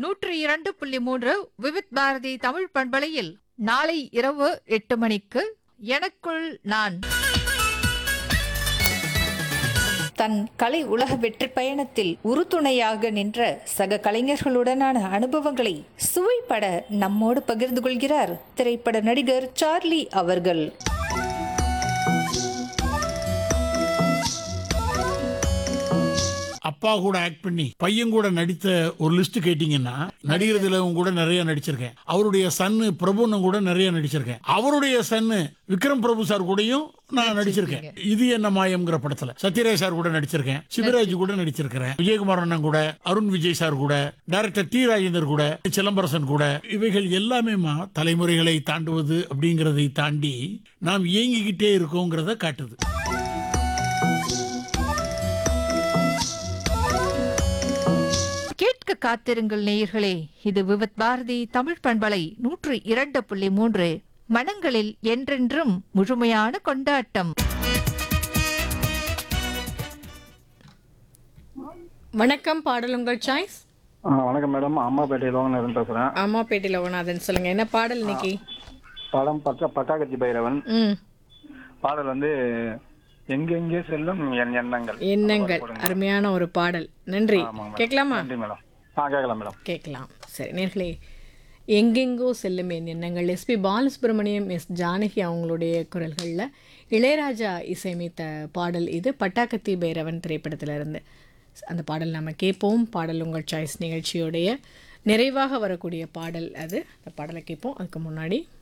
நூற்றி இரண்டு புள்ளி மூன்று விவித் பாரதி தமிழ் பண்பலையில் நாளை இரவு எட்டு மணிக்கு எனக்குள் நான் தன் கலை உலக வெற்றி பயணத்தில் உறுதுணையாக நின்ற சக கலைஞர்களுடனான அனுபவங்களை சுவைப்பட நம்மோடு பகிர்ந்து கொள்கிறார் திரைப்பட நடிகர் சார்லி அவர்கள் அப்பா கூட ஆக்ட் பண்ணி பையன் கூட நடித்த ஒரு லிஸ்ட் கேட்டீங்கன்னா நடிகர்துல கூட நிறைய நடிச்சிருக்கேன் அவருடைய சன்னு பிரபுன்னு கூட நிறைய நடிச்சிருக்கேன் அவருடைய சன்னு விக்ரம் பிரபு சார் கூடயும் நான் நடிச்சிருக்கேன் இது என்ன மாயம்ங்கிற படத்துல சத்யராஜ் சார் கூட நடிச்சிருக்கேன் சிவராஜ் கூட நடிச்சிருக்கிறேன் விஜயகுமார் அண்ணன் கூட அருண் விஜய் சார் கூட டைரக்டர் டி ராஜேந்தர் கூட சிலம்பரசன் கூட இவைகள் எல்லாமேமா தலைமுறைகளை தாண்டுவது அப்படிங்கறதை தாண்டி நாம் இயங்கிக்கிட்டே இருக்கோங்கிறத காட்டுது கேட்க காத்திருங்கள் நேயர்களே இது விவித் பாரதி தமிழ் பண்பலை நூற்றி இரண்டு புள்ளி மூன்று மனங்களில் என்றென்றும் முழுமையான கொண்டாட்டம் வணக்கம் பாடல் உங்கள் சாய்ஸ் ஆ, வணக்கம் மேடம் அம்மாப்பேட்டை லோகநாதன் பேசுறேன் அம்மாப்பேட்டை லோகநாதன் சொல்லுங்க என்ன பாடல் இன்னைக்கு படம் பக்கா பட்டாக்கத்தி பைரவன் ம் பாடல் வந்து எங்கெங்கே செல்லும் என் எண்ணங்கள் எண்ணங்கள் அருமையான ஒரு பாடல் நன்றி ஆமாங்க மேடம். கேட்கலாமா நன்றி மேடம் ஆ கேட்கலாம் மேடம் கேட்கலாம் சரி நேர்களே எங்கெங்கோ செல்லும் என் எண்ணங்கள் எஸ்பி பாலசுப்ரமணியம் எஸ் ஜானகி அவங்களுடைய குரல்களில் இளையராஜா இசையமைத்த பாடல் இது பட்டாக்கத்தி பைரவன் திரைப்படத்திலிருந்து அந்த பாடல் நம்ம கேட்போம் பாடல் உங்கள் சாய்ஸ் நிகழ்ச்சியோடைய நிறைவாக வரக்கூடிய பாடல் அது அந்த பாடலை கேட்போம் அதுக்கு முன்னாடி